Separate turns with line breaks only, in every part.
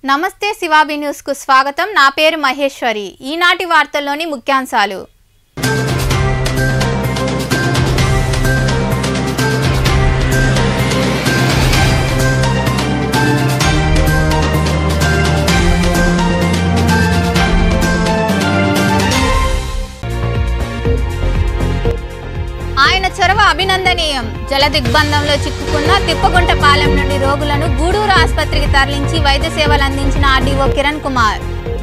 నమస్తే శివాబి న్యూస్ కు స్వాగతం నా పేరు మహేశ్వరి ఈనాటి వార్తల్లోని ముఖ్యాంశాలు ఆయన చొరవ అభినందనీయం జల దిగ్బంధంలో చిక్కుకున్న తిప్పగుంట పాలెం నుండి రోగులను గూడూరు ఆసుపత్రికి తరలించి వైద్య సేవలు అందించిన ఆర్డీఓ కిరణ్ కుమార్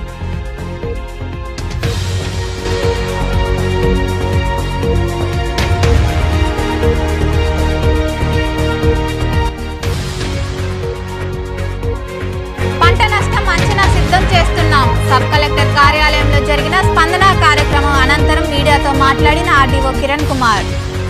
పంట నష్టం అంచనా సిద్ధం చేస్తున్నాం సబ్ కలెక్టర్ కార్యాలయంలో జరిగిన స్పందన కార్యక్రమం అనంతరం మీడియాతో మాట్లాడిన ఆర్డీఓ కిరణ్ కుమార్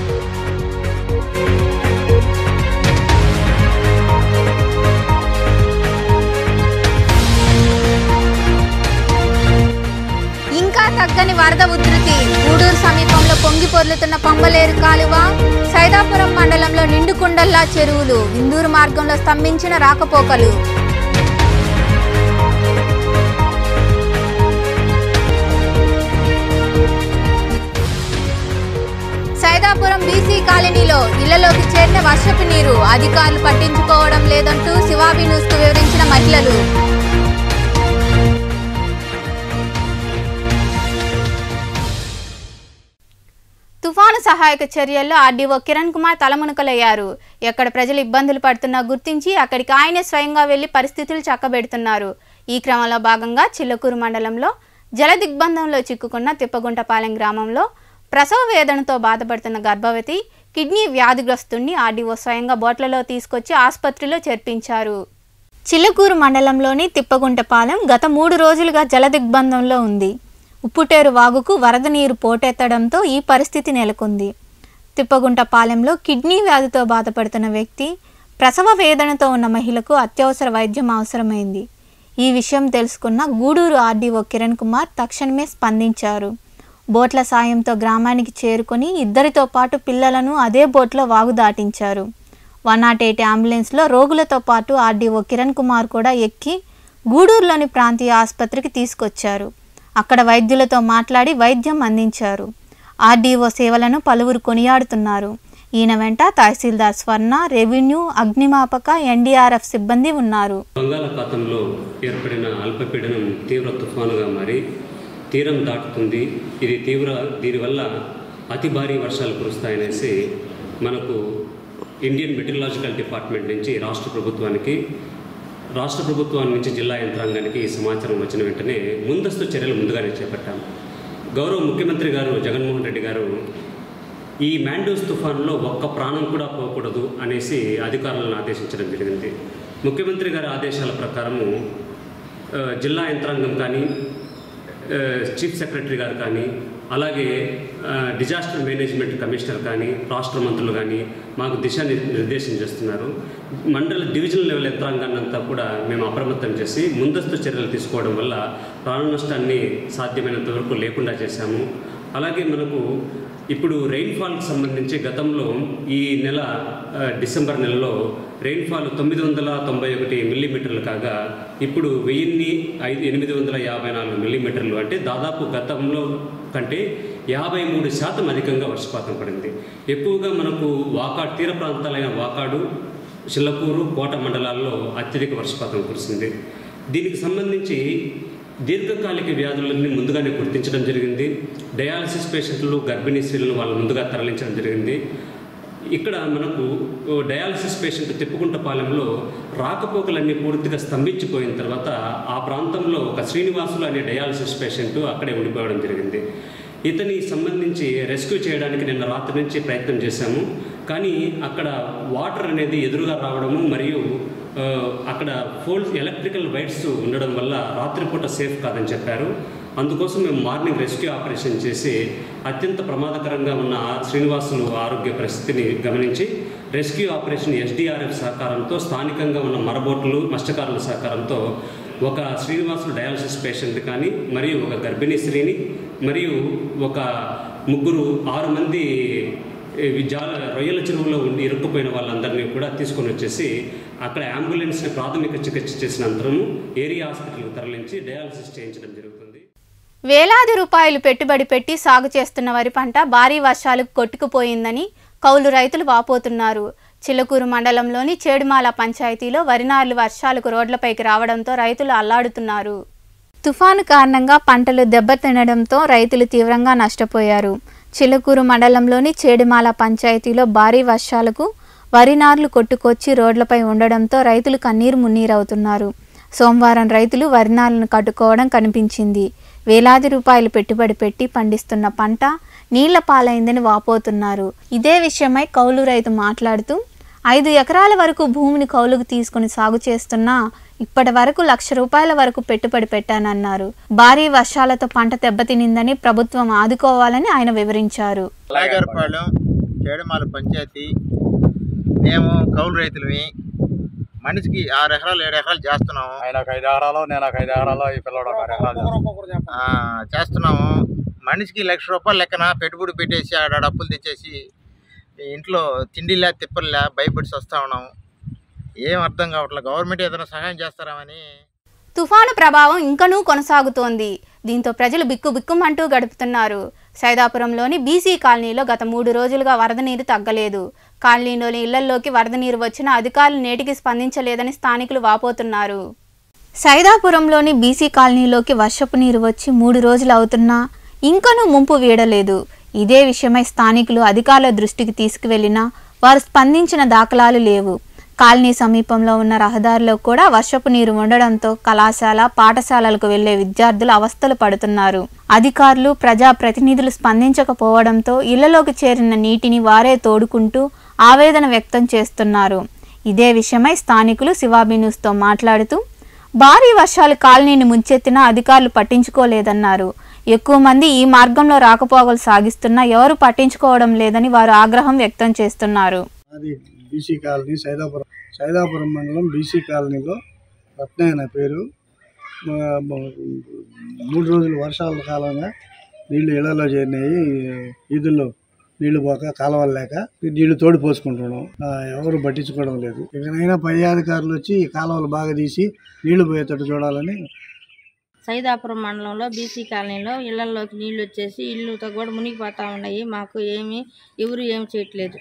ఇంకా తగ్గని వరద ఉధృతి గూడూరు సమీపంలో పొంగి పొర్లుతున్న పంబలేరు కాలువ సైదాపురం మండలంలో నిండుకుండల్లా చెరువులు విందూరు మార్గంలో స్తంభించిన రాకపోకలు సైదాపురం బీసీ కాలనీలో ఇళ్లలోకి చేరిన వర్షపు నీరు అధికారులు పట్టించుకోవడం లేదంటూ శివాబి న్యూస్ కు వివరించిన మహిళలు తుఫాను సహాయక చర్యల్లో ఆర్డీఓ కిరణ్ కుమార్ తలమునకలయ్యారు ఎక్కడ ప్రజలు ఇబ్బందులు పడుతున్నా గుర్తించి అక్కడికి ఆయనే స్వయంగా వెళ్లి పరిస్థితులు చక్కబెడుతున్నారు ఈ క్రమంలో భాగంగా చిల్లకూరు మండలంలో జల దిగ్బంధంలో చిక్కుకున్న తిప్పగుంటపాలెం గ్రామంలో ప్రసవ వేదనతో బాధపడుతున్న గర్భవతి కిడ్నీ వ్యాధిగ్రస్తుణ్ణి ఆర్డీఓ స్వయంగా బోట్లలో తీసుకొచ్చి ఆసుపత్రిలో చేర్పించారు చిల్లకూరు మండలంలోని తిప్పగుంటపాలెం గత మూడు రోజులుగా జల దిగ్బంధంలో ఉంది ఉప్పుటేరు వాగుకు వరద నీరు పోటెత్తడంతో ఈ పరిస్థితి నెలకొంది తిప్పగుంటపాలెంలో కిడ్నీ వ్యాధితో బాధపడుతున్న వ్యక్తి ప్రసవ వేదనతో ఉన్న మహిళకు అత్యవసర వైద్యం అవసరమైంది ఈ విషయం తెలుసుకున్న గూడూరు ఆర్డీఓ కిరణ్ కుమార్ తక్షణమే స్పందించారు బోట్ల సాయంతో గ్రామానికి చేరుకొని ఇద్దరితో పాటు పిల్లలను అదే బోట్లో వాగు దాటించారు వన్ నాట్ ఎయిట్ అంబులెన్స్లో రోగులతో పాటు ఆర్డీఓ కిరణ్ కుమార్ కూడా ఎక్కి గూడూరులోని ప్రాంతీయ ఆసుపత్రికి తీసుకొచ్చారు అక్కడ వైద్యులతో మాట్లాడి వైద్యం అందించారు ఆర్డీఓ సేవలను పలువురు కొనియాడుతున్నారు ఈయన వెంట తహసీల్దార్ స్వర్ణ రెవెన్యూ అగ్నిమాపక ఎన్డీఆర్ఎఫ్ సిబ్బంది ఉన్నారు
బంగాళాఖాతంలో ఏర్పడిన అల్పపీడనం తీవ్ర తుఫానుగా మారి తీరం దాటుతుంది ఇది తీవ్ర దీనివల్ల అతి భారీ వర్షాలు కురుస్తాయనేసి మనకు ఇండియన్ మెటీరియలాజికల్ డిపార్ట్మెంట్ నుంచి రాష్ట్ర ప్రభుత్వానికి రాష్ట్ర ప్రభుత్వం నుంచి జిల్లా యంత్రాంగానికి ఈ సమాచారం వచ్చిన వెంటనే ముందస్తు చర్యలు ముందుగానే చేపట్టాం గౌరవ ముఖ్యమంత్రి గారు జగన్మోహన్ రెడ్డి గారు ఈ మ్యాండోస్ తుఫాన్లో ఒక్క ప్రాణం కూడా పోకూడదు అనేసి అధికారులను ఆదేశించడం జరిగింది ముఖ్యమంత్రి గారి ఆదేశాల ప్రకారము ఆ, జిల్లా యంత్రాంగం కానీ ఆ, చీఫ్ సెక్రటరీ గారు కానీ అలాగే ఆ, డిజాస్టర్ మేనేజ్మెంట్ కమిషనర్ కానీ రాష్ట్ర మంత్రులు కానీ మాకు దిశా నిర్దేశం చేస్తున్నారు మండల డివిజనల్ లెవెల్ యంత్రాంగాన్ని అంతా కూడా మేము అప్రమత్తం చేసి ముందస్తు చర్యలు తీసుకోవడం వల్ల ప్రాణ నష్టాన్ని సాధ్యమైనంత వరకు లేకుండా చేశాము అలాగే మనకు ఇప్పుడు రెయిన్ఫాల్కి సంబంధించి గతంలో ఈ నెల ఆ, డిసెంబర్ నెలలో రెయిన్ఫాల్ తొమ్మిది వందల తొంభై ఒకటి మిల్లీమీటర్లు కాగా ఇప్పుడు వెయ్యిన్ని ఐదు ఎనిమిది వందల యాభై నాలుగు మిల్లీమీటర్లు అంటే దాదాపు గతంలో కంటే యాభై మూడు శాతం అధికంగా వర్షపాతం పడింది ఎక్కువగా మనకు వాకాడు తీర ప్రాంతాలైన వాకాడు చిల్లకూరు కోట మండలాల్లో అత్యధిక వర్షపాతం కురిసింది దీనికి సంబంధించి దీర్ఘకాలిక వ్యాధులన్నీ ముందుగానే గుర్తించడం జరిగింది డయాలసిస్ పేషెంట్లు గర్భిణీ స్త్రీలను వాళ్ళు ముందుగా తరలించడం జరిగింది ఇక్కడ మనకు ఓ డయాలసిస్ పేషెంట్ తిప్పుకుంటపాలెంలో రాకపోకలన్నీ పూర్తిగా స్తంభించిపోయిన తర్వాత ఆ ప్రాంతంలో ఒక శ్రీనివాసులు అనే డయాలసిస్ పేషెంట్ అక్కడే ఉండిపోవడం జరిగింది ఇతని సంబంధించి రెస్క్యూ చేయడానికి నిన్న రాత్రి నుంచి ప్రయత్నం చేశాము కానీ అక్కడ వాటర్ అనేది ఎదురుగా రావడము మరియు ఆ, అక్కడ ఫోల్స్ ఎలక్ట్రికల్ వైర్స్ ఉండడం వల్ల రాత్రిపూట సేఫ్ కాదని చెప్పారు అందుకోసం మేము మార్నింగ్ రెస్క్యూ ఆపరేషన్ చేసి అత్యంత ప్రమాదకరంగా ఉన్న ఆ శ్రీనివాసులు ఆరోగ్య పరిస్థితిని గమనించి రెస్క్యూ ఆపరేషన్ ఎస్డిఆర్ఎఫ్ సహకారంతో స్థానికంగా ఉన్న మరబోట్లు మత్స్యకారుల సహకారంతో ఒక శ్రీనివాసులు డయాలసిస్ పేషెంట్ కానీ మరియు ఒక గర్భిణీ స్త్రీని మరియు ఒక ముగ్గురు ఆరు మంది ఈ జాల రొయ్యల చెరువులో ఉండి ఇరుక్కుపోయిన వాళ్ళందరినీ కూడా తీసుకొని వచ్చేసి అక్కడ అంబులెన్స్ని ప్రాథమిక చికిత్స చేసిన అనంతరం ఏరియా హాస్పిటల్కి తరలించి డయాలసిస్ చేయించడం జరుగుతుంది
వేలాది రూపాయలు పెట్టుబడి పెట్టి సాగు చేస్తున్న వరి పంట భారీ వర్షాలకు కొట్టుకుపోయిందని కౌలు రైతులు వాపోతున్నారు చిల్లకూరు మండలంలోని చేడుమాల పంచాయతీలో వరినార్లు వర్షాలకు రోడ్లపైకి రావడంతో రైతులు అల్లాడుతున్నారు తుఫాను కారణంగా పంటలు దెబ్బతినడంతో రైతులు తీవ్రంగా నష్టపోయారు చిలుకూరు మండలంలోని చేడుమాల పంచాయతీలో భారీ వర్షాలకు వరి నార్లు కొట్టుకొచ్చి రోడ్లపై ఉండడంతో రైతులు కన్నీరు మున్నీరవుతున్నారు సోమవారం రైతులు వరి నార్లను కట్టుకోవడం కనిపించింది వేలాది రూపాయలు పెట్టుబడి పెట్టి పండిస్తున్న పంట నీళ్ల పాలైందని వాపోతున్నారు ఇదే విషయమై కౌలు రైతు మాట్లాడుతూ ఐదు ఎకరాల వరకు భూమిని కౌలుకు తీసుకుని సాగు చేస్తున్నా ఇప్పటి వరకు లక్ష రూపాయల వరకు పెట్టుబడి పెట్టానన్నారు భారీ వర్షాలతో పంట దెబ్బతినిందని ప్రభుత్వం ఆదుకోవాలని ఆయన వివరించారు
లాగర్పాలెం చేడమాల పంచాయతీ మేము కౌలు రైతులవి మనిషికి ఆరు ఎకరాలు ఏడు ఎకరాలు చేస్తున్నాము
ఆయన ఒక ఐదు ఎకరాలు నేను ఒక ఐదు ఎకరాలు ఈ పిల్లడు ఒక ఆరు ఎకరాలు చేస్తాడు.
ఆ, చేస్తున్నాము మనిషికి లక్ష రూపాయలు లెక్కన పెట్టుబడి పెట్టేసి ఆడ అప్పులు తెచ్చేసి ఈ ఇంట్లో తిండిలే తిప్పలే భయపడి వస్తూ ఉన్నాము ఏం అర్థం కావట్లేదు గవర్నమెంట్ ఏదైనా సహాయం చేస్తారామని
తుఫాను ప్రభావం ఇంకనూ కొనసాగుతోంది దీంతో ప్రజలు బిక్కు బిక్కుమంటూ గడుపుతున్నారు సైదాపురంలోని బీసీ కాలనీలో గత మూడు రోజులుగా వరద నీరు తగ్గలేదు కాలనీలోని ఇళ్లల్లోకి వరద నీరు వచ్చినా అధికారులు నేటికి స్పందించలేదని స్థానికులు వాపోతున్నారు సైదాపురంలోని బీసీ కాలనీలోకి వర్షపు నీరు వచ్చి మూడు రోజులు అవుతున్నా ఇంకనూ ముంపు వీడలేదు ఇదే విషయమై స్థానికులు అధికారుల దృష్టికి తీసుకువెళ్లినా వారు స్పందించిన దాఖలాలు లేవు కాలనీ సమీపంలో ఉన్న రహదారిలో కూడా వర్షపు నీరు ఉండడంతో కళాశాల పాఠశాలలకు వెళ్లే విద్యార్థులు అవస్థలు పడుతున్నారు అధికారులు ప్రజా ప్రతినిధులు స్పందించకపోవడంతో ఇళ్లలోకి చేరిన నీటిని వారే తోడుకుంటూ ఆవేదన వ్యక్తం చేస్తున్నారు ఇదే విషయమై స్థానికులు శివాబీ న్యూస్తో మాట్లాడుతూ భారీ వర్షాలు కాలనీని ముంచెత్తినా అధికారులు పట్టించుకోలేదన్నారు ఎక్కువ మంది ఈ మార్గంలో రాకపోకలు సాగిస్తున్నా ఎవరు పట్టించుకోవడం లేదని వారు ఆగ్రహం వ్యక్తం చేస్తున్నారు
అది బీసీ కాలనీ సైదాపురం సైదాపురం మండలం బీసీ కాలనీలో రత్నయ్య నా పేరు మా- మా- మూడు రోజులు వర్షాల కాలంగా నీళ్లు ఇళ్లలో చేరినాయి ఈదుల్లో నీళ్లు పోక కాలువలు లేక నీళ్లు తోడు పోసుకుంటున్నాం ఆ, ఎవరు పట్టించుకోవడం లేదు ఇకనైనా పై అధికారులు వచ్చి ఈ కాలువలు బాగా తీసి నీళ్లు పోయేటట్టు చూడాలని
సైదాపురం మండలంలో బీసీ కాలనీలో ఇళ్లలోకి నీళ్లు వచ్చేసి ఇల్లుతో కూడా మునిగిపోతా ఉన్నాయి మాకు ఏమి ఎవరు ఏమి చేయట్లేదు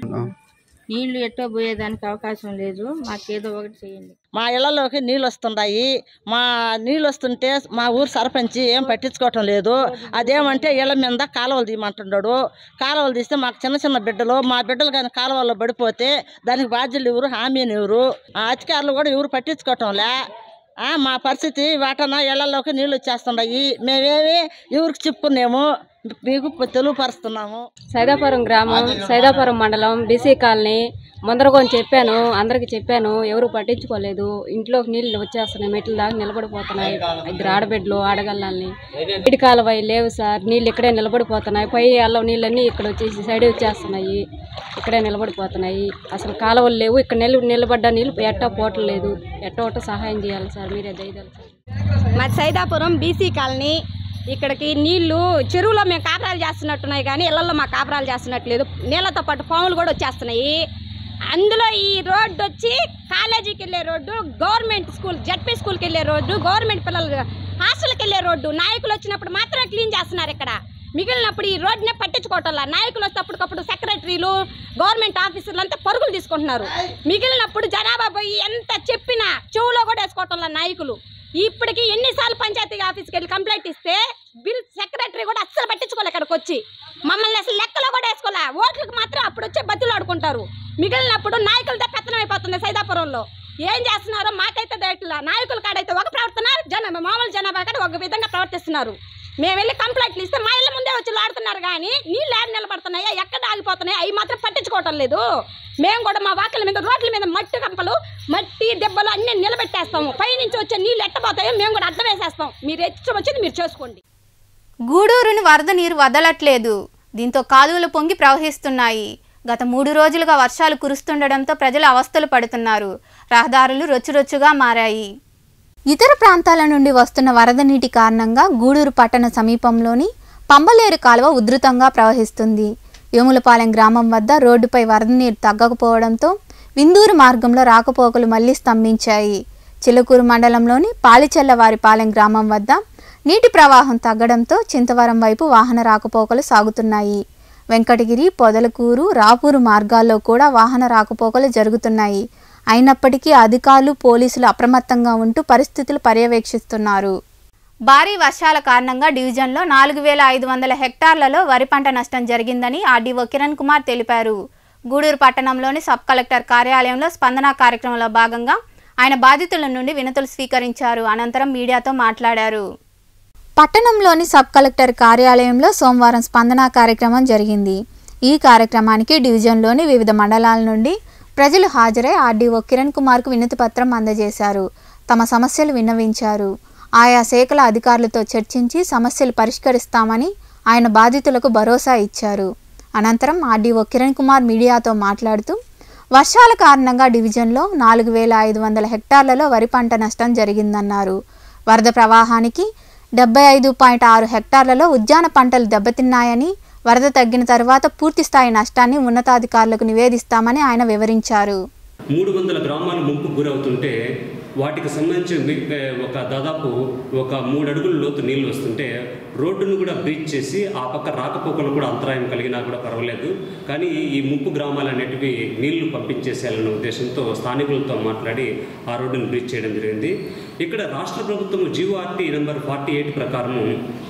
నీళ్లు ఎట్టో పోయేదానికి అవకాశం లేదు మాకేదో ఒకటి చేయండి
మా ఇళ్లలోకి నీళ్ళు వస్తున్నాయి మా నీళ్ళు వస్తుంటే మా ఊరు సర్పంచి ఏం పట్టించుకోవటం లేదు అదేమంటే ఇళ్ళ మీద కాలువలు తీయమంటున్నాడు కాలువలు తీస్తే మాకు చిన్న చిన్న బిడ్డలు మా బిడ్డలు కానీ కాలువల్లో పడిపోతే దానికి బాధ్యులు ఎవరు హామీని ఎవరు ఆ అధికారులు కూడా ఎవరు పట్టించుకోవటం లే ఆ, మా పరిస్థితి వాటన ఇళ్లలోకి నీళ్ళు వచ్చేస్తున్నాయి మేమేమి ఎవరికి చెప్పుకున్నాము మీకు తెలియపరుస్తున్నాము
సైదాపురం గ్రామం సైదాపురం మండలం బీసీ కాలనీ ముందరకొని చెప్పాను అందరికి చెప్పాను ఎవరు పట్టించుకోలేదు ఇంట్లోకి నీళ్ళు వచ్చేస్తున్నాయి మెట్ల దాకా నిలబడిపోతున్నాయి ఇద్దరు ఆడబిడ్డలు ఆడగల్లాలని ఇటు కాలువ లేవు సార్ నీళ్ళు ఇక్కడే నిలబడిపోతున్నాయి పై అల్లం నీళ్ళన్నీ ఇక్కడ వచ్చేసి సైడ్ వచ్చేస్తున్నాయి ఇక్కడే నిలబడిపోతున్నాయి అసలు కాలువలు లేవు ఇక్కడ నిల నిలబడ్డ నీళ్ళు ఎట్టా పోవట్లేదు ఎట్ట ఒకట సహాయం చేయాలి సార్ మీరే దయదలు సార్
మరి సైదాపురం బీసీ కాలనీ ఇక్కడికి నీళ్లు చెరువులో మేము కాపురాలు చేస్తున్నట్టున్నాయి కానీ ఇళ్లలో మా కాపురాలు చేస్తున్నట్లేదు నీళ్ళతో పాటు పాములు కూడా వచ్చేస్తున్నాయి అందులో ఈ రోడ్డు వచ్చి కాలేజీకి వెళ్ళే రోడ్డు గవర్నమెంట్ స్కూల్ జడ్పీ స్కూల్కి వెళ్ళే రోడ్డు గవర్నమెంట్ పిల్లలు హాస్టల్కి వెళ్ళే రోడ్డు నాయకులు వచ్చినప్పుడు మాత్రమే క్లీన్ చేస్తున్నారు ఇక్కడ మిగిలినప్పుడు ఈ రోడ్డునే పట్టించుకోవటంలా నాయకులు వస్తే అప్పటికప్పుడు సెక్రటరీలు గవర్నమెంట్ ఆఫీసర్లు అంతా పరుగులు తీసుకుంటున్నారు మిగిలినప్పుడు జనాభా పోయి ఎంత చెప్పినా చెవులో కూడా వేసుకోవటంలా నాయకులు ఇప్పటికి ఎన్నిసార్లు పంచాయతీ ఆఫీస్కి వెళ్ళి కంప్లైంట్ ఇస్తే బిల్ సెక్రటరీ కూడా అస్సలు పట్టించుకోలే ఇక్కడికి వచ్చి మమ్మల్ని అసలు లెక్కలో కూడా వేసుకోలే ఓట్లకు మాత్రం అప్పుడు వచ్చే బతులు ఆడుకుంటారు మిగిలినప్పుడు నాయకులతో పెత్తనం అయిపోతుంది సైదాపురంలో ఏం చేస్తున్నారో మాకైతే దేట్లా నాయకుల కాడైతే ఒక ప్రవర్తన జన మామూలు జనాభా కాడ ఒక విధంగా ప్రవర్తిస్తున్నారు మేము వెళ్ళి కంప్లైంట్లు ఇస్తే మా ఇళ్ళ ముందే వచ్చి ఆడుతున్నారు కానీ నీళ్ళు ఏడ నిలబడుతున్నాయా ఎక్కడ ఆగిపోతున్నాయి అవి మాత్రం పట్టించుకోవటం లేదు మేము కూడా మా వాకిల మీద రోడ్ల మీద మట్టి కంపలు మట్టి దెబ్బలు అన్నీ నిలబెట్టేస్తాము పైనుంచి వచ్చే నీళ్ళు ఎట్టబోతాయో మేము కూడా అర్థం వేసేస్తాం మీరు ఇష్టం వచ్చింది మీరు చేసుకోండి
గూడూరుని వరద నీరు వదలట్లేదు దీంతో కాలువలు పొంగి ప్రవహిస్తున్నాయి గత మూడు రోజులుగా వర్షాలు కురుస్తుండడంతో ప్రజలు అవస్థలు పడుతున్నారు రహదారులు రొచ్చురొచ్చుగా మారాయి ఇతర ప్రాంతాల నుండి వస్తున్న వరద నీటి కారణంగా గూడూరు పట్టణ సమీపంలోని పంబలేరు కాలువ ఉధృతంగా ప్రవహిస్తుంది వేములపాలెం గ్రామం వద్ద రోడ్డుపై వరద నీరు తగ్గకపోవడంతో విందూరు మార్గంలో రాకపోకలు మళ్లీ స్తంభించాయి చిలుకూరు మండలంలోని పాలిచెల్లవారిపాలెం గ్రామం వద్ద నీటి ప్రవాహం తగ్గడంతో చింతవరం వైపు వాహన రాకపోకలు సాగుతున్నాయి వెంకటగిరి పొదలకూరు రాపూరు మార్గాల్లో కూడా వాహన రాకపోకలు జరుగుతున్నాయి అయినప్పటికీ అధికారులు పోలీసులు అప్రమత్తంగా ఉంటూ పరిస్థితులు పర్యవేక్షిస్తున్నారు భారీ వర్షాల కారణంగా డివిజన్లో నాలుగు వేల ఐదు వందల హెక్టార్లలో వరి పంట నష్టం జరిగిందని ఆర్డీఓ కిరణ్ కుమార్ తెలిపారు గూడూరు పట్టణంలోని సబ్ కలెక్టర్ కార్యాలయంలో స్పందన కార్యక్రమంలో భాగంగా ఆయన బాధితుల నుండి వినతులు స్వీకరించారు అనంతరం మీడియాతో మాట్లాడారు పట్టణంలోని సబ్ కలెక్టర్ కార్యాలయంలో సోమవారం స్పందన కార్యక్రమం జరిగింది ఈ కార్యక్రమానికి డివిజన్లోని వివిధ మండలాల నుండి ప్రజలు హాజరై ఆర్డీఓ కిరణ్ కుమార్కు వినతి పత్రం అందజేశారు తమ సమస్యలు విన్నవించారు ఆయా శాఖల అధికారులతో చర్చించి సమస్యలు పరిష్కరిస్తామని ఆయన బాధితులకు భరోసా ఇచ్చారు అనంతరం ఆర్డీఓ కిరణ్ కుమార్ మీడియాతో మాట్లాడుతూ వర్షాల కారణంగా డివిజన్లో నాలుగు వేల ఐదు వందల హెక్టార్లలో వరి పంట నష్టం జరిగిందన్నారు వరద ప్రవాహానికి డెబ్బై ఐదు పాయింట్ ఆరు హెక్టార్లలో ఉద్యాన పంటలు దెబ్బతిన్నాయని వరద తగ్గిన తర్వాత పూర్తిస్థాయి నష్టాన్ని ఉన్నతాధికారులకు నివేదిస్తామని ఆయన వివరించారు
మూడు వందల గ్రామాలు ముంపు గురవుతుంటే వాటికి సంబంధించి మి- ఏ, ఒక దాదాపు ఒక మూడు అడుగుల లోతు నీళ్లు వస్తుంటే రోడ్డును కూడా బ్రీచ్ చేసి ఆ పక్క రాకపోకలు కూడా అంతరాయం కలిగినా కూడా పర్వాలేదు కానీ ఈ ముంపు గ్రామాలు అనేటివి నీళ్లు పంపించేసేయాలన్న ఉద్దేశంతో స్థానికులతో మాట్లాడి ఆ రోడ్డును బ్రీచ్ చేయడం జరిగింది ఇక్కడ రాష్ట్ర ప్రభుత్వం జీఓఆర్టీ నెంబర్ ఫార్టీ ఎయిట్ ప్రకారము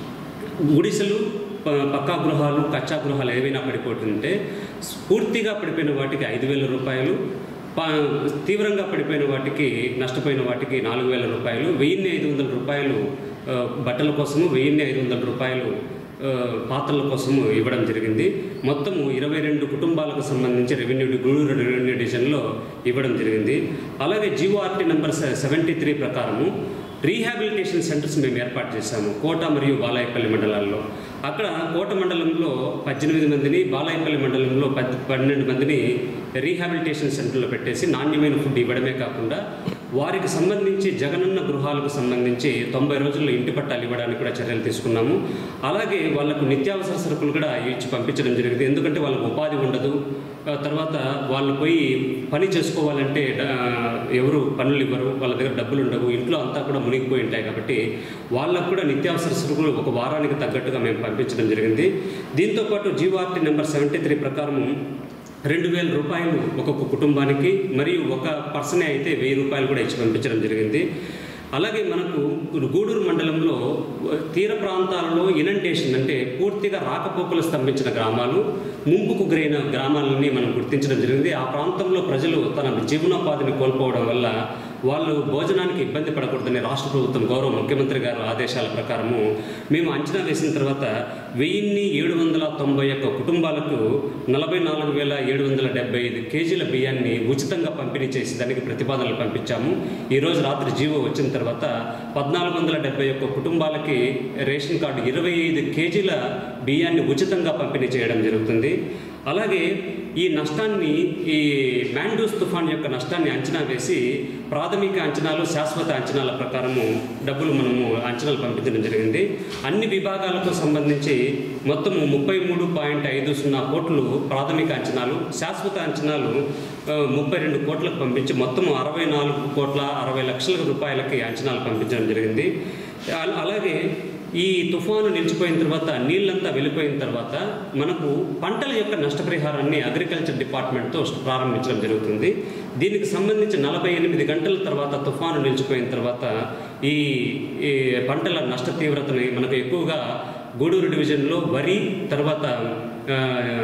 గుడిసెలు ప- పక్కా గృహాలు కచ్చా గృహాలు ఏవైనా పడిపోతుంటే పూర్తిగా పడిపోయిన వాటికి ఐదు వేల రూపాయలు ప- తీవ్రంగా పడిపోయిన వాటికి నష్టపోయిన వాటికి నాలుగు వేల రూపాయలు వెయ్యిన్ని ఐదు వందల రూపాయలు ఆ, బట్టల కోసము వెయ్యిన్ని ఐదు వందల రూపాయలు ఆ, పాత్రల కోసము ఇవ్వడం జరిగింది మొత్తము ఇరవై రెండు కుటుంబాలకు సంబంధించి రెవెన్యూ డి- గూడూరు రెవెన్యూ డివిజన్లో ఇవ్వడం జరిగింది అలాగే జీఓఆర్టీ నెంబర్ సెవెంటీ త్రీ ప్రకారము రీహాబిలిటేషన్ సెంటర్స్ మేము ఏర్పాటు చేశాము కోట మరియు బాలాయపల్లి మండలాల్లో అక్కడ కోట మండలంలో పద్దెనిమిది మందిని బాలాయపల్లి మండలంలో పద్ పన్నెండు మందిని రీహాబిలిటేషన్ సెంటర్లో పెట్టేసి నాణ్యమైన ఫుడ్ ఇవ్వడమే కాకుండా వారికి సంబంధించి జగనన్న గృహాలకు సంబంధించి తొంభై రోజుల్లో ఇంటి పట్టాలు ఇవ్వడానికి కూడా చర్యలు తీసుకున్నాము అలాగే వాళ్ళకు నిత్యావసర సరుకులు కూడా ఇచ్చి పంపించడం జరిగింది ఎందుకంటే వాళ్ళకు ఉపాధి ఉండదు ఆ తర్వాత వాళ్ళు పోయి పని చేసుకోవాలంటే ఆ, ఎవరు పనులు ఇవ్వరు వాళ్ళ దగ్గర డబ్బులు ఉండవు ఇంట్లో అంతా కూడా మునిగిపోయి ఉంటాయి కాబట్టి వాళ్ళకు కూడా నిత్యావసర సరుకులు ఒక వారానికి తగ్గట్టుగా మేము పంపించడం జరిగింది దీంతోపాటు జీవార్టీ నెంబర్ సెవెంటీ త్రీ ప్రకారం రెండు వేల రూపాయలు ఒక్కొక్క కుటుంబానికి మరియు ఒక పర్సనే అయితే వెయ్యి రూపాయలు కూడా ఇచ్చి పంపించడం జరిగింది అలాగే మనకు గూడూరు మండలంలో తీర ప్రాంతాలలో ఇనంటేషన్ అంటే పూర్తిగా రాకపోకలు స్తంభించిన గ్రామాలు ముంపుకు గురైన గ్రామాలని మనం గుర్తించడం జరిగింది ఆ ప్రాంతంలో ప్రజలు తన జీవనోపాధిని కోల్పోవడం వల్ల వాళ్ళు భోజనానికి ఇబ్బంది పడకూడదని రాష్ట్ర ప్రభుత్వం గౌరవ ముఖ్యమంత్రి గారు ఆదేశాల ప్రకారము మేము అంచనా వేసిన తర్వాత వెయ్యిన్ని ఏడు వందల తొంభై ఒక్క కుటుంబాలకు నలభై నాలుగు వేల ఏడు వందల డెబ్బై ఐదు కేజీల బియ్యాన్ని ఉచితంగా పంపిణీ చేసి దానికి ప్రతిపాదనలు పంపించాము ఈరోజు రాత్రి జీవో వచ్చిన తర్వాత పద్నాలుగు వందల డెబ్బై ఒక్క కుటుంబాలకి రేషన్ కార్డు ఇరవై ఐదు కేజీల బియ్యాన్ని ఉచితంగా పంపిణీ చేయడం జరుగుతుంది అలాగే ఈ నష్టాన్ని ఈ మ్యాండూస్ తుఫాన్ యొక్క నష్టాన్ని అంచనా వేసి ప్రాథమిక అంచనాలు శాశ్వత అంచనాల ప్రకారము డబ్బులు మనము అంచనాలు పంపించడం జరిగింది అన్ని విభాగాలకు సంబంధించి మొత్తము ముప్పై మూడు పాయింట్ ఐదు సున్నా కోట్లు ప్రాథమిక అంచనాలు శాశ్వత అంచనాలు ఆ, ముప్పై రెండు కోట్లకు పంపించి మొత్తం అరవై నాలుగు కోట్ల అరవై లక్షల రూపాయలకి అంచనాలు పంపించడం జరిగింది అల- అలాగే ఈ తుఫాను నిలిచిపోయిన తర్వాత నీళ్ళంతా వెళ్ళిపోయిన తర్వాత మనకు పంటల యొక్క నష్టపరిహారాన్ని అగ్రికల్చర్ డిపార్ట్మెంట్తో ప్రారంభించడం జరుగుతుంది దీనికి సంబంధించి నలభై ఎనిమిది గంటల తర్వాత తుఫాను నిలిచిపోయిన తర్వాత ఈ ఈ పంటల నష్ట తీవ్రతని మనకు ఎక్కువగా గూడూరు డివిజన్లో వరి తర్వాత ఆ,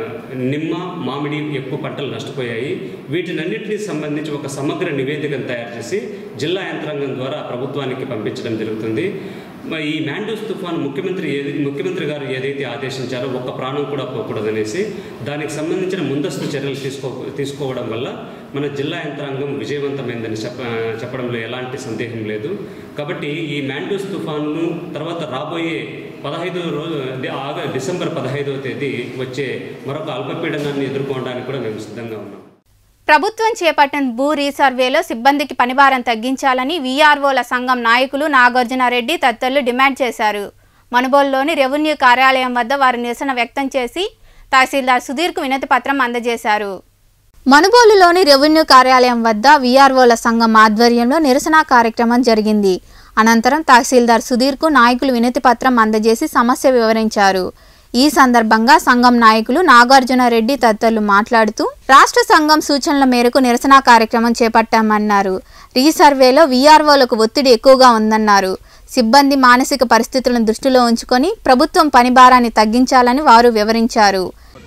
నిమ్మ మామిడి ఎక్కువ పంటలు నష్టపోయాయి వీటినన్నింటినీ సంబంధించి ఒక సమగ్ర నివేదికను తయారు చేసి జిల్లా యంత్రాంగం ద్వారా ప్రభుత్వానికి పంపించడం జరుగుతుంది మరి ఈ మ్యాండూస్ తుఫాను ముఖ్యమంత్రి ఏది ముఖ్యమంత్రి గారు ఏదైతే ఆదేశించారో ఒక్క ప్రాణం కూడా పోకూడదనేసి దానికి సంబంధించిన ముందస్తు చర్యలు తీసుకో తీసుకోవడం వల్ల మన జిల్లా యంత్రాంగం విజయవంతమైందని చెప్ప చెప్పడంలో ఎలాంటి సందేహం లేదు కాబట్టి ఈ మ్యాండూస్ తుఫాను తర్వాత రాబోయే పదహైదో రోజు డి- ఆగ డిసెంబర్ పదహైదవ తేదీ వచ్చే మరొక అల్పపీడనాన్ని ఎదుర్కోవడానికి కూడా మేము సిద్ధంగా ఉన్నాం
ప్రభుత్వం చేపట్టిన భూ రీసర్వేలో సిబ్బందికి పనిభారం తగ్గించాలని వీఆర్ఓల సంఘం నాయకులు నాగార్జునారెడ్డి తదితరులు డిమాండ్ చేశారు మనుబోలులోని రెవెన్యూ కార్యాలయం వద్ద వారు నిరసన వ్యక్తం చేసి తహసీల్దార్ సుధీర్కు వినతి పత్రం అందజేశారు మనుబోలులోని రెవెన్యూ కార్యాలయం వద్ద వీఆర్ఓల సంఘం ఆధ్వర్యంలో నిరసన కార్యక్రమం జరిగింది అనంతరం తహసీల్దార్ సుధీర్కు నాయకులు వినతి పత్రం అందజేసి సమస్య వివరించారు ఈ సందర్భంగా సంఘం నాయకులు నాగార్జున రెడ్డి తదితరులు మాట్లాడుతూ రాష్ట్ర సంఘం సూచనల మేరకు నిరసన కార్యక్రమం చేపట్టామన్నారు రీసర్వేలో వీఆర్ఓలకు ఒత్తిడి ఎక్కువగా ఉందన్నారు సిబ్బంది మానసిక పరిస్థితులను దృష్టిలో ఉంచుకొని ప్రభుత్వం పని భారాన్ని తగ్గించాలని వారు వివరించారు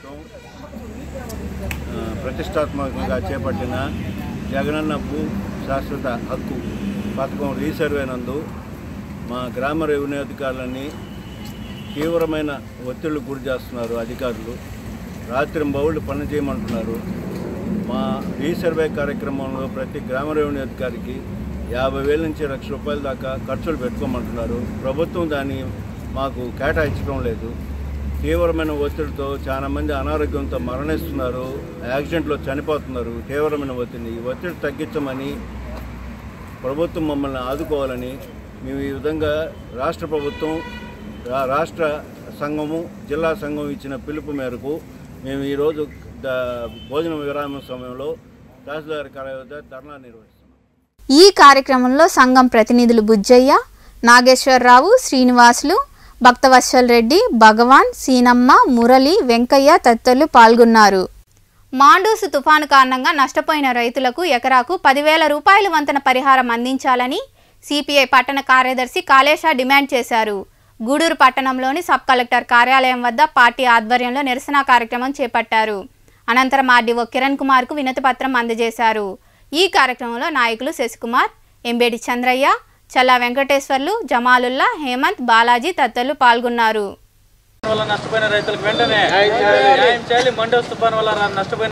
ఆ, ప్రతిష్టాత్మకంగా చేపట్టిన జగనన్న భూ శాశ్వత హక్కు పథకం రీసర్వే నందు మా గ్రామ రెవెన్యూ అధికారులని తీవ్రమైన ఒత్తిళ్లు గురి చేస్తున్నారు అధికారులు రాత్రి బౌళ్ళు పని చేయమంటున్నారు మా రీసర్వే కార్యక్రమంలో ప్రతి గ్రామ రెవెన్యూ అధికారికి యాభై వేల నుంచి లక్ష రూపాయల దాకా ఖర్చులు పెట్టుకోమంటున్నారు ప్రభుత్వం దాన్ని మాకు కేటాయించడం లేదు తీవ్రమైన ఒత్తిడితో చాలా మంది అనారోగ్యంతో మరణిస్తున్నారు యాక్సిడెంట్లో చనిపోతున్నారు తీవ్రమైన ఒత్తిడి ఈ ఒత్తిడి తగ్గించమని ప్రభుత్వం మమ్మల్ని ఆదుకోవాలని మేము ఈ విధంగా రాష్ట్ర ప్రభుత్వం రా- రాష్ట్ర సంఘము జిల్లా సంఘం ఇచ్చిన పిలుపు మేరకు మేము ఈరోజు ద- భోజన విరామం సమయంలో తహసీల్దార్ కార్యాలయం వద్ద ధర్నా నిర్వహిస్తాం
ఈ కార్యక్రమంలో సంఘం ప్రతినిధులు బుజ్జయ్య నాగేశ్వరరావు శ్రీనివాసులు భక్తవత్సల్ రెడ్డి భగవాన్ సీనమ్మ మురళి వెంకయ్య తదితరులు పాల్గొన్నారు మాండూసు తుఫాను కారణంగా నష్టపోయిన రైతులకు ఎకరాకు పదివేల రూపాయల వంతన పరిహారం అందించాలని సిపిఐ పట్టణ కార్యదర్శి కాళేశా డిమాండ్ చేశారు గూడూరు పట్టణంలోని సబ్ కలెక్టర్ కార్యాలయం వద్ద పార్టీ ఆధ్వర్యంలో నిరసన కార్యక్రమం చేపట్టారు అనంతరం ఆర్డీఓ కిరణ్ కుమార్కు వినతి పత్రం అందజేశారు ఈ కార్యక్రమంలో నాయకులు శశికుమార్ ఎంబేడి చంద్రయ్య చల్లా వెంకటేశ్వర్లు జమాలుల్లా హేమంత్ బాలాజీ తదితరులు పాల్గొన్నారు
వల్ల నష్టపోయిన రైతులకు వెంటనే న్యాయం చేయాలి మండే తుఫాన్ వల్ల రా- నష్టపోయిన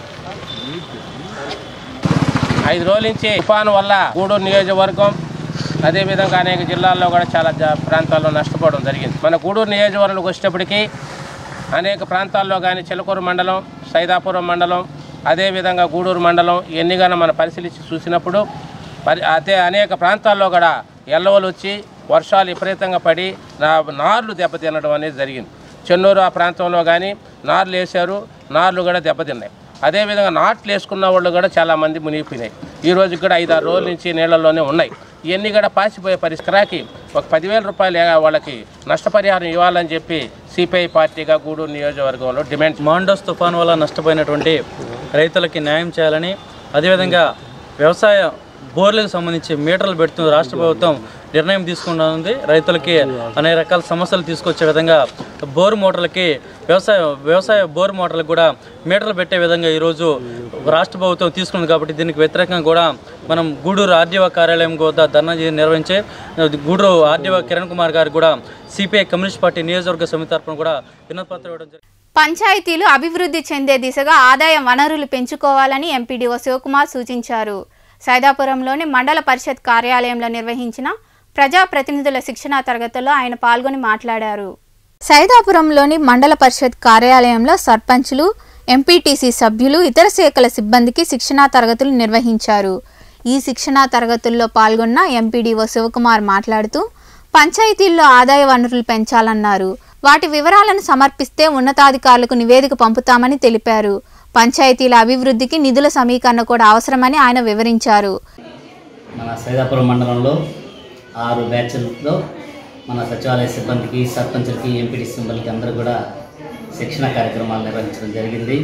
ఐదు రోజుల నుంచి తుఫాను వల్ల గూడూరు నియోజకవర్గం అదేవిధంగా అనేక జిల్లాల్లో కూడా చాలా జా- ప్రాంతాల్లో నష్టపోవడం జరిగింది మన గూడూరు నియోజకవర్గంలోకి వచ్చేటప్పటికి అనేక ప్రాంతాల్లో కానీ చిలకూరు మండలం సైదాపురం మండలం అదేవిధంగా గూడూరు మండలం ఇవన్నీ కానీ మనం పరిశీలించి చూసినప్పుడు పరి అదే అనేక ప్రాంతాల్లో కూడా ఎల్లవలు వచ్చి వర్షాలు విపరీతంగా పడి నా- నార్లు దెబ్బతినడం అనేది జరిగింది చెన్నూరు ఆ ప్రాంతంలో కానీ నార్లు వేశారు నార్లు కూడా దెబ్బతిన్నాయి అదేవిధంగా నాట్లు వేసుకున్న వాళ్ళు కూడా చాలామంది మునిగిపోయినాయి ఈ రోజు కూడా ఐదు ఆరు రోజుల నుంచి నీళ్ళల్లోనే ఉన్నాయి ఇవన్నీ కూడా పాసిపోయే పరిష్కారానికి ఒక పదివేల రూపాయలు ఏ- వాళ్ళకి నష్టపరిహారం ఇవ్వాలని చెప్పి సిపిఐ పార్టీగా గూడూరు నియోజకవర్గంలో డిమాండ్
మాండోస్ తుఫాన్ వల్ల నష్టపోయినటువంటి రైతులకి న్యాయం చేయాలని అదేవిధంగా వ్యవసాయ బోర్లకు సంబంధించి మీటర్లు పెడుతూ రాష్ట్ర ప్రభుత్వం నిర్ణయం తీసుకుంటుంది రైతులకి అనేక రకాల సమస్యలు తీసుకొచ్చే విధంగా బోర్ మోటార్లకి వ్యవసాయ వ్యవసాయ బోర్ మోటార్లకు కూడా మీటర్లు పెట్టే విధంగా ఈరోజు రాష్ట్ర ప్రభుత్వం తీసుకుంది కాబట్టి దీనికి వ్యతిరేకంగా కూడా మనం గూడూరు ఆర్డీఓ కార్యాలయం వద్ద ధర్నా చే- నిర్వహించి గూడూరు ఆర్డీఓ కిరణ్ కుమార్ గారు కూడా సిపిఐ కమ్యూనిస్ట్ పార్టీ నియోజకవర్గ సమితి తరఫున కూడా వినతిపత్రం ఇవ్వడం జరిగింది
పంచాయతీలు అభివృద్ధి చెందే దిశగా ఆదాయ వనరులు పెంచుకోవాలని ఎంపీడీఓ శివకుమార్ సూచించారు సైదాపురంలోని మండల పరిషత్ కార్యాలయంలో నిర్వహించిన ప్రజాప్రతినిధుల శిక్షణా తరగతుల్లో ఆయన పాల్గొని మాట్లాడారు సైదాపురంలోని మండల పరిషత్ కార్యాలయంలో సర్పంచులు ఎంపీటీసీ సభ్యులు ఇతర శాఖల సిబ్బందికి శిక్షణా తరగతులు నిర్వహించారు ఈ శిక్షణా తరగతుల్లో పాల్గొన్న ఎంపీడీఓ శివకుమార్ మాట్లాడుతూ పంచాయతీల్లో ఆదాయ వనరులు పెంచాలన్నారు వాటి వివరాలను సమర్పిస్తే ఉన్నతాధికారులకు నివేదిక పంపుతామని తెలిపారు పంచాయతీల అభివృద్ధికి నిధుల సమీకరణ కూడా అవసరమని ఆయన వివరించారు
మన సైదాపురం మండలంలో ఆరు బ్యాచ్లతో మన సచివాలయ సిబ్బందికి సర్పంచులకి ఎంపీటీ సిబ్బందికి అందరూ కూడా శిక్షణ కార్యక్రమాలు నిర్వహించడం జరిగింది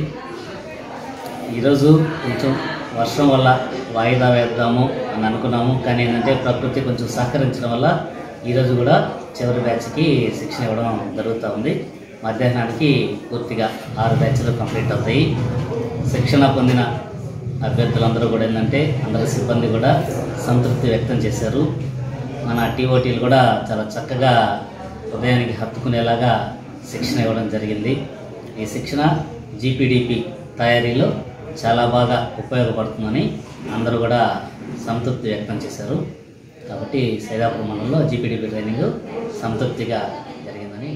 ఈరోజు కొంచెం వర్షం వల్ల వాయిదా వేద్దాము అని అనుకున్నాము కానీ ఏంటంటే ప్రకృతి కొంచెం సహకరించడం వల్ల ఈరోజు కూడా చివరి బ్యాచ్కి శిక్షణ ఇవ్వడం జరుగుతూ ఉంది మధ్యాహ్నానికి పూర్తిగా ఆరు బ్యాచ్లు కంప్లీట్ అవుతాయి శిక్షణ పొందిన అభ్యర్థులందరూ కూడా ఏంటంటే అందరి సిబ్బంది కూడా సంతృప్తి వ్యక్తం చేశారు మన టీఓటీలు కూడా చాలా చక్కగా హృదయానికి హత్తుకునేలాగా శిక్షణ ఇవ్వడం జరిగింది ఈ శిక్షణ జీపీడీపీ తయారీలో చాలా బాగా ఉపయోగపడుతుందని అందరూ కూడా సంతృప్తి వ్యక్తం చేశారు కాబట్టి సైదాపురం మండలంలో జీపీడీపీ ట్రైనింగ్ సంతృప్తిగా జరిగిందని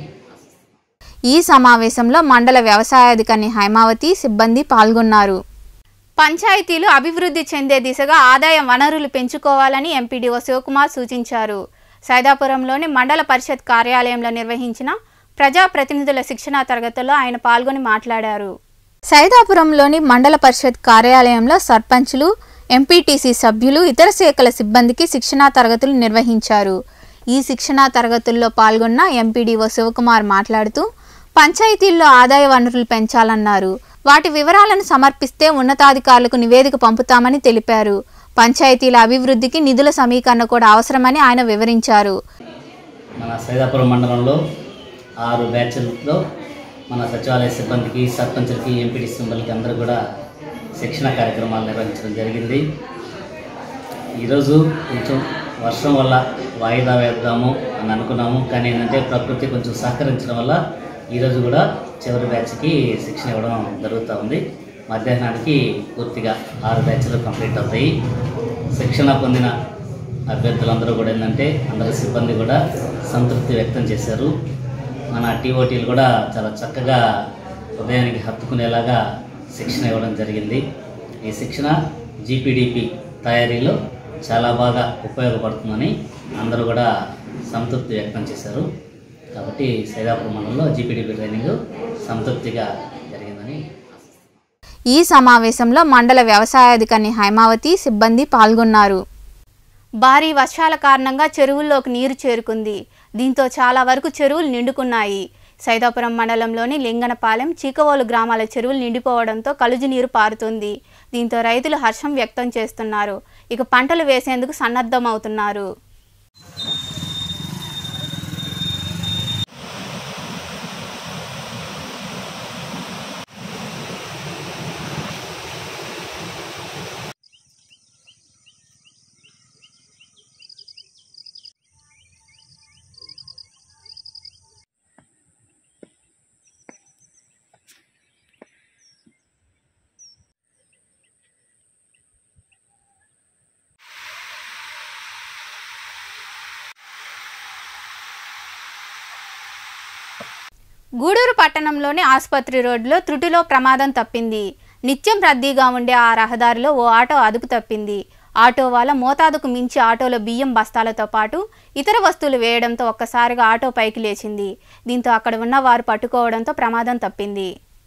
ఈ సమావేశంలో మండల వ్యవసాయాధికారి హైమావతి సిబ్బంది పాల్గొన్నారు పంచాయతీలు అభివృద్ధి చెందే దిశగా ఆదాయ వనరులు పెంచుకోవాలని ఎంపీడీఓ శివకుమార్ సూచించారు సైదాపురంలోని మండల పరిషత్ కార్యాలయంలో నిర్వహించిన ప్రజాప్రతినిధుల శిక్షణా తరగతుల్లో ఆయన పాల్గొని మాట్లాడారు సైదాపురంలోని మండల పరిషత్ కార్యాలయంలో సర్పంచులు ఎంపీటీసీ సభ్యులు ఇతర శాఖల సిబ్బందికి శిక్షణా తరగతులు నిర్వహించారు ఈ శిక్షణా తరగతుల్లో పాల్గొన్న ఎంపీడీఓ శివకుమార్ మాట్లాడుతూ పంచాయతీల్లో ఆదాయ వనరులు పెంచాలన్నారు వాటి వివరాలను సమర్పిస్తే ఉన్నతాధికారులకు నివేదిక పంపుతామని తెలిపారు పంచాయతీల అభివృద్ధికి నిధుల సమీకరణ కూడా అవసరమని ఆయన వివరించారు
మన సైదాపురం మండలంలో ఆరు బ్యాచ్ల్లో మన సచివాలయ సిబ్బందికి సర్పంచులకి ఎంపీటీ సిబ్బందికి అందరూ కూడా శిక్షణ కార్యక్రమాలు నిర్వహించడం జరిగింది ఈరోజు కొంచెం వర్షం వల్ల వాయిదా వేద్దాము అని అనుకున్నాము కానీ ఏంటంటే ప్రకృతి కొంచెం సహకరించడం వల్ల ఈరోజు కూడా చివరి బ్యాచ్కి శిక్షణ ఇవ్వడం జరుగుతూ ఉంది మధ్యాహ్నానికి పూర్తిగా ఆరు బ్యాచ్లు కంప్లీట్ అవుతాయి శిక్షణ పొందిన అభ్యర్థులందరూ కూడా ఏంటంటే అందరి సిబ్బంది కూడా సంతృప్తి వ్యక్తం చేశారు మన టీఓటీలు కూడా చాలా చక్కగా హృదయానికి హత్తుకునేలాగా శిక్షణ ఇవ్వడం జరిగింది ఈ శిక్షణ జీపీడీపీ తయారీలో చాలా బాగా ఉపయోగపడుతుందని అందరూ కూడా సంతృప్తి వ్యక్తం చేశారు కాబట్టి సైదాపురం మండలంలో జీపీడీపీ ట్రైనింగ్ సంతృప్తిగా జరిగిందని
ఈ సమావేశంలో మండల వ్యవసాయాధికారి హైమావతి సిబ్బంది పాల్గొన్నారు భారీ వర్షాల కారణంగా చెరువుల్లోకి నీరు చేరుకుంది దీంతో చాలా వరకు చెరువులు నిండుకున్నాయి సైదాపురం మండలంలోని లింగనపాలెం చీకవోలు గ్రామాల చెరువులు నిండిపోవడంతో కలుజు నీరు పారుతుంది దీంతో రైతులు హర్షం వ్యక్తం చేస్తున్నారు ఇక పంటలు వేసేందుకు సన్నద్ధమవుతున్నారు గూడూరు పట్టణంలోని ఆసుపత్రి రోడ్లో త్రుటిలో ప్రమాదం తప్పింది నిత్యం రద్దీగా ఉండే ఆ రహదారిలో ఓ ఆటో అదుపు తప్పింది ఆటో వాళ్ళ మోతాదుకు మించి ఆటోలో బియ్యం బస్తాలతో పాటు ఇతర వస్తువులు వేయడంతో ఒక్కసారిగా ఆటో పైకి లేచింది దీంతో అక్కడ ఉన్న వారు పట్టుకోవడంతో ప్రమాదం తప్పింది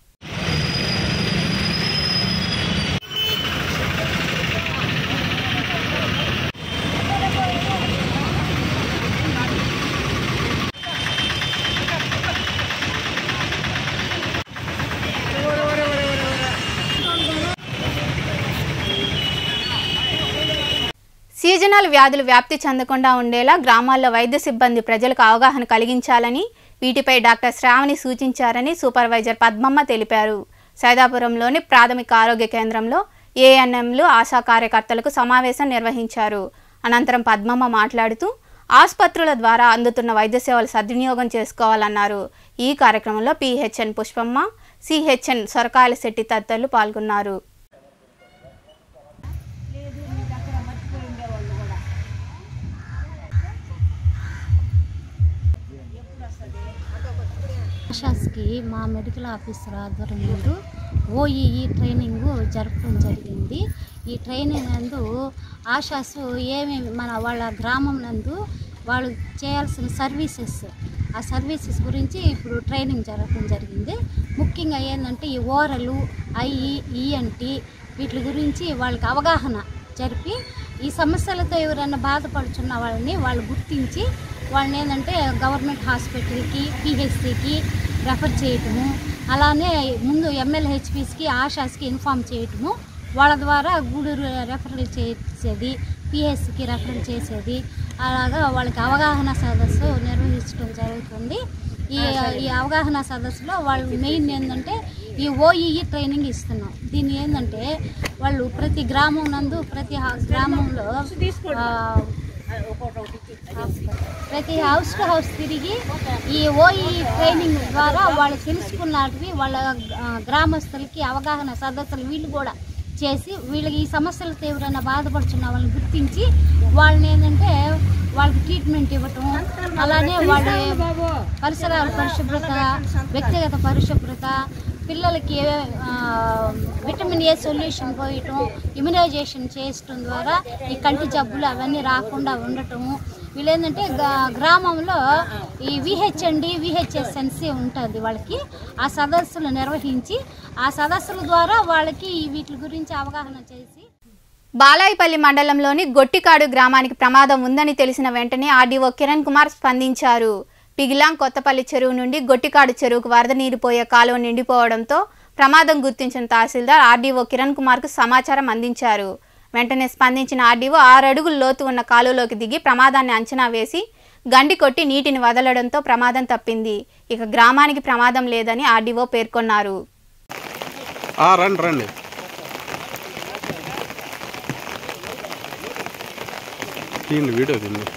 సీజనల్ వ్యాధులు వ్యాప్తి చెందకుండా ఉండేలా గ్రామాల్లో వైద్య సిబ్బంది ప్రజలకు అవగాహన కలిగించాలని వీటిపై డాక్టర్ శ్రావణి సూచించారని సూపర్వైజర్ పద్మమ్మ తెలిపారు సైదాపురంలోని ప్రాథమిక ఆరోగ్య కేంద్రంలో ఏఎన్ఎంలు ఆశా కార్యకర్తలకు సమావేశం నిర్వహించారు అనంతరం పద్మమ్మ మాట్లాడుతూ ఆసుపత్రుల ద్వారా అందుతున్న వైద్య సేవలు సద్వినియోగం చేసుకోవాలన్నారు ఈ కార్యక్రమంలో పిహెచ్ఎన్ పుష్పమ్మ సిహెచ్ఎన్ సొరకాయల శెట్టి తదితరులు పాల్గొన్నారు
ఆశాస్కి మా మెడికల్ ఆఫీసర్ ఆధ్వర్యంలో ఓఈఈ ట్రైనింగ్ జరపడం జరిగింది ఈ ట్రైనింగ్ నందు ఆశాస్ ఏమేమి మన వాళ్ళ గ్రామం నందు వాళ్ళు చేయాల్సిన సర్వీసెస్ ఆ సర్వీసెస్ గురించి ఇప్పుడు ట్రైనింగ్ జరగడం జరిగింది ముఖ్యంగా ఏంటంటే ఈ ఓరలు ఐఈ ఈఎన్టీ వీటి గురించి వాళ్ళకి అవగాహన జరిపి ఈ సమస్యలతో ఎవరైనా బాధపడుతున్న వాళ్ళని వాళ్ళు గుర్తించి వాళ్ళని ఏంటంటే గవర్నమెంట్ హాస్పిటల్కి పిహెచ్సికి రెఫర్ చేయటము అలానే ముందు ఎమ్మెల్యేహెచ్పిస్కి ఆశాస్కి ఇన్ఫామ్ చేయటము వాళ్ళ ద్వారా గూడూరు రెఫరల్ చేసేది పిహెచ్సికి రెఫరల్ చేసేది అలాగా వాళ్ళకి అవగాహన సదస్సు నిర్వహించడం జరుగుతుంది ఈ ఈ అవగాహన సదస్సులో వాళ్ళు మెయిన్ ఏంటంటే ఈ ఓఈఈ ట్రైనింగ్ ఇస్తున్నాం దీన్ని ఏంటంటే వాళ్ళు ప్రతి గ్రామం నందు ప్రతి హా- గ్రామంలో ఆ, ప్రతి హౌస్ టు హౌస్ తిరిగి ఈ ఓఈ ట్రైనింగ్ ద్వారా వాళ్ళు తెలుసుకున్నటివి వాళ్ళ ఆ, గ్రామస్తులకి అవగాహన సదస్సులు వీళ్ళు కూడా చేసి వీళ్ళకి ఈ సమస్యలతో ఎవరైనా బాధపడుతున్న వాళ్ళని గుర్తించి వాళ్ళని ఏంటంటే వాళ్ళకి ట్రీట్మెంట్ ఇవ్వటం అలానే వాళ్ళ పరిసరాల పరిశుభ్రత వ్యక్తిగత పరిశుభ్రత పిల్లలకి ఆ, విటమిన్ ఏ సొల్యూషన్ పోయటం ఇమ్యునైజేషన్ చేయటం ద్వారా ఈ కంటి జబ్బులు అవన్నీ రాకుండా ఉండటము వీళ్ళు ఏంటంటే గా- గ్రామంలో ఈ విహెచ్ఎండి విహెచ్ఎస్ఎన్సి ఉంటుంది వాళ్ళకి ఆ సదస్సులు నిర్వహించి ఆ సదస్సుల ద్వారా వాళ్ళకి ఈ వీటి గురించి అవగాహన చేసి
బాలాయిపల్లి మండలంలోని గొట్టికాడు గ్రామానికి ప్రమాదం ఉందని తెలిసిన వెంటనే ఆర్డీఓ కిరణ్ కుమార్ స్పందించారు పిగిలాం కొత్తపల్లి చెరువు నుండి గొట్టికాడు చెరువుకు వరద నీరు పోయే కాలువ నిండిపోవడంతో ప్రమాదం గుర్తించిన తహసీల్దార్ ఆర్డీఓ కిరణ్ కుమార్కు సమాచారం అందించారు వెంటనే స్పందించిన ఆర్డీఓ ఆరు అడుగుల లోతు ఉన్న కాలువలోకి దిగి ప్రమాదాన్ని అంచనా వేసి గండి కొట్టి నీటిని వదలడంతో ప్రమాదం తప్పింది ఇక గ్రామానికి ప్రమాదం లేదని ఆర్డీఓ పేర్కొన్నారు
ఆ, రండి రండి తీయండి వీడియో తీయండి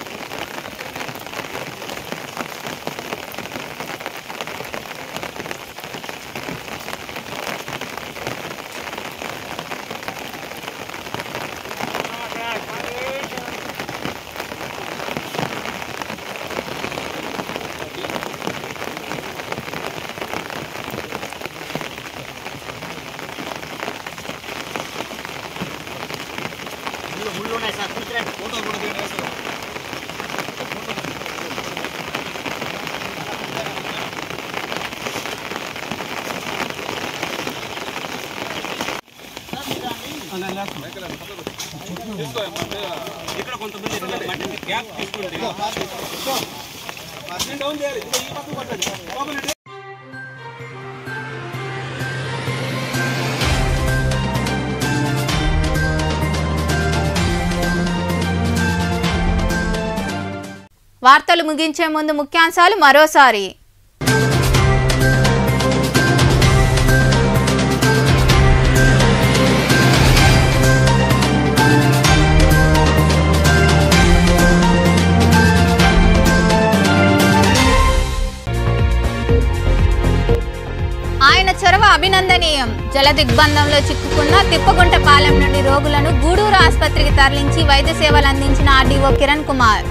వార్తలు ముగించే ముందు ముఖ్యాంశాలు మరోసారి ఆయన చొరవ అభినందనీయం జల దిగ్బంధంలో చిక్కుకున్న తిప్పగుంట పాలెం నుండి రోగులను గూడూరు ఆసుపత్రికి తరలించి వైద్య సేవలు అందించిన ఆర్డీఓ కిరణ్ కుమార్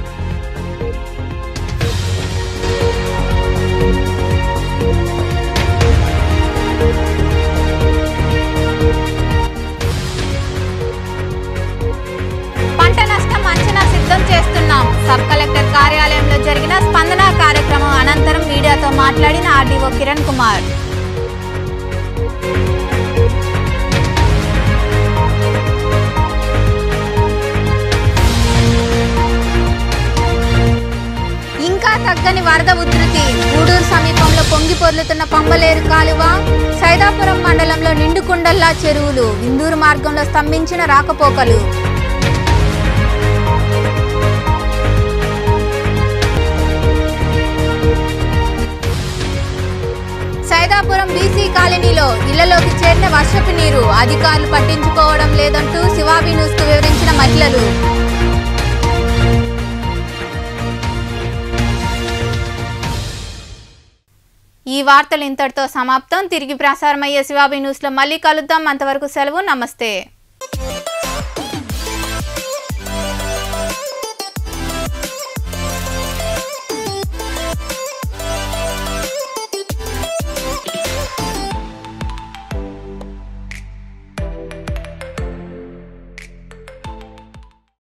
పంట నష్టం అంచనా సిద్ధం చేస్తున్నాం సబ్ కలెక్టర్ కార్యాలయంలో జరిగిన స్పందన కార్యక్రమం అనంతరం మీడియాతో మాట్లాడిన ఆర్డీఓ కిరణ్ కుమార్ ఇంకా తగ్గని వరద ఉధృతి గూడూరు సమీపంలో పొంగి పొర్లుతున్న పంబలేరు కాలువ సైదాపురం మండలంలో నిండుకుండల్లా చెరువులు విందూరు మార్గంలో స్తంభించిన రాకపోకలు సైదాపురం బీసీ కాలనీలో ఇళ్లలోకి చేరిన వర్షపు నీరు అధికారులు పట్టించుకోవడం లేదంటూ శివాబీ న్యూస్ కు వివరించిన మహిళలు ఈ వార్తలు ఇంతటితో సమాప్తం తిరిగి ప్రసారమయ్యే శివాబీ న్యూస్లో మళ్ళీ కలుద్దాం అంతవరకు సెలవు నమస్తే